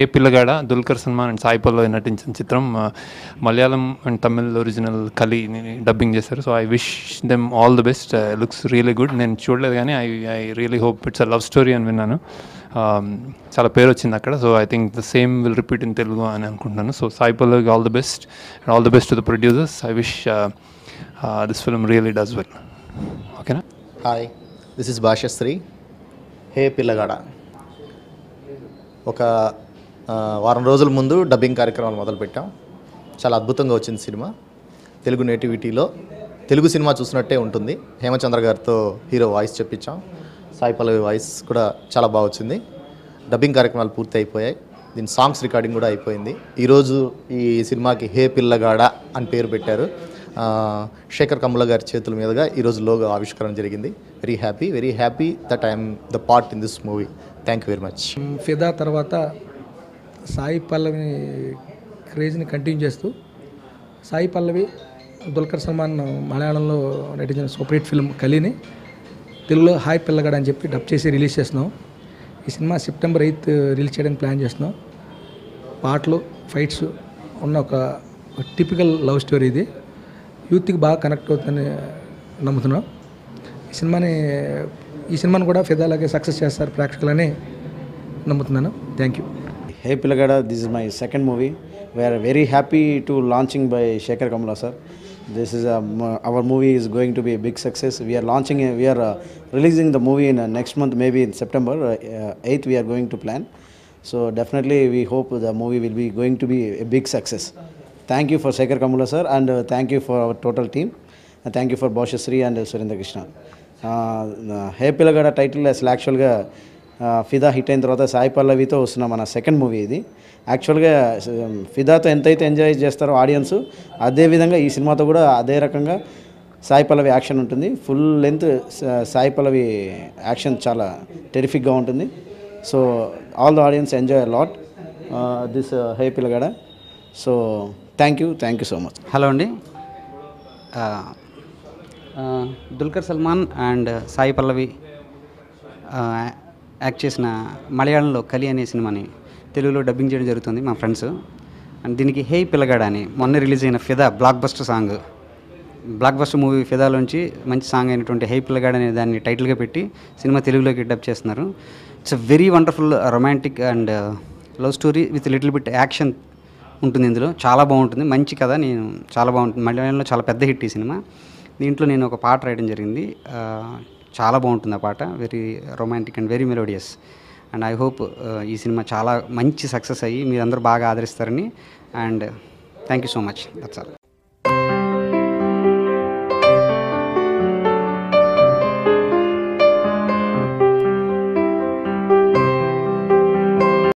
ఏ Pillagada Dulquer Salmaan and Sai Pallavi నటించిన చిత్రం ఆ, Malayalam and Tamil original Kali dubbing చేశారు so I wish them all the best looks really good నేను చూడలేదు కానీ I I really hope it's a love story అని విన్నాను Um, చాలా పేరు వచ్చింది అక్కడ so I think the same will repeat in Telugu అని అనుకుంటున్నాను సో సాయి పల్లవికి all the best and all the best to the producers I wish this film really does well ఓకేనా hi this is Bhashyasri hey Pillagada ఒక ఆ, వారం రోజుల ముందు డబ్బింగ్ కార్యక్రమాలు మొదలుపెట్టాం చాలా అద్భుతంగా వచ్చింది సినిమా తెలుగు నేటివిటీలో తెలుగు సినిమా చూసినట్టే ఉంటుంది హేమచంద్ర గారితో హీరో వాయిస్ చెప్పించాం సాయి పల్లవి వాయిస్ కూడా చాలా బాగా వచ్చింది డబ్బింగ్ కార్యక్రమాలు పూర్తి అయిపోయాయి దీని సాంగ్స్ రికార్డింగ్ కూడా అయిపోయింది ఈరోజు ఈ సినిమాకి హే పిల్లగాడ అని పేరు పెట్టారు ఆ, శేఖర్ కమ్ముల గారి చేతుల మీదుగా ఈరోజు లోగో ఆవిష్కరణ జరిగింది very happy very happy that I'm the part in this movie thank you very much Fidaa తర్వాత సాయి పల్లవి క్రేజ్ని కంటిన్యూ చేస్తూ సాయి పల్లవి దుల్కర్ సల్మాన్ మలయాళంలో నటించిన సూపర్ హిట్ ఫిల్మ్ కలిని తెలుగులో హాయ్ పిల్లగాడు అని చెప్పి డబ్ చేసి రిలీజ్ చేస్తున్నాం ఈ సినిమా సెప్టెంబర్ ఎయిత్ రిలీజ్ చేయడానికి ప్లాన్ చేస్తున్నాం పాటలు ఫైట్స్ ఉన్న ఒక టిపికల్ లవ్ స్టోరీ ఇది యూత్కి బాగా కనెక్ట్ అవుతుందని నమ్ముతున్నాం ఈ సినిమాని ఈ సినిమాని కూడా ఫిదాలాగే సక్సెస్ చేస్తారు ప్రేక్షకులని నమ్ముతున్నాను thank you Hey Pilagada, this is my second movie. We are very happy to launching by Shekhar Kamala sir. This is a, mo- our movie is going to be a big success. We are launching, a, we are uh, releasing the movie in uh, next month, maybe in September uh, uh, 8th. We are going to plan. So definitely, we hope the movie will be going to be a big success. Thank you for Shekhar Kamala sir, and uh, thank you for our total team. And thank you for Boshasri and uh, Surendra Krishna. Uh, hey Pillagada title అసలు యాక్చువల్గా ఆ, ఫిదా hit అయిన తర్వాత సాయి పల్లవితో వస్తున్న మన second movie ఇది యాక్చువల్గా స- ఫిదాతో ఎంతైతే ఎంజాయ్ చేస్తారో ఆడియన్స్ అదేవిధంగా ఈ సినిమాతో కూడా అదే రకంగా సాయి పల్లవి యాక్షన్ ఉంటుంది full length Sai Pallavi action చాలా టెరిఫిక్గా ఉంటుంది so all the audience enjoy lot this hey Pillagada so thank you thank you so much hello అండి ఆ, ఆ, దుల్కర్ సల్మాన్ అండ్ సాయి పల్లవి ఆ, యాక్ట్ చేసిన మలయాళంలో కలి అనే సినిమాని తెలుగులో డబ్బింగ్ చేయడం జరుగుతుంది మా ఫ్రెండ్స్ అండ్ దీనికి హే పిల్లగాడ అని మొన్న రిలీజ్ అయిన Fidaa blockbuster song blockbuster movie ఫిదాలోంచి మంచి సాంగ్ అయినటువంటి హే పిల్లగాడ అనే దాన్ని టైటిల్గా పెట్టి సినిమా తెలుగులోకి డబ్ చేస్తున్నారు it's a very wonderful romantic and love story with little bit action ఉంటుంది ఇందులో చాలా బాగుంటుంది మంచి కథ నేను చాలా బాగుంటుంది మలయాళంలో చాలా పెద్ద హిట్ ఈ సినిమా దీంట్లో నేను ఒక పాట రాయడం జరిగింది ఆ, చాలా బాగుంటుంది ఆ పాట very romantic and very melodious and I hope ఈ సినిమా చాలా మంచి సక్సెస్ అయ్యి మీరందరూ బాగా ఆదరిస్తారని and thank you so much that's all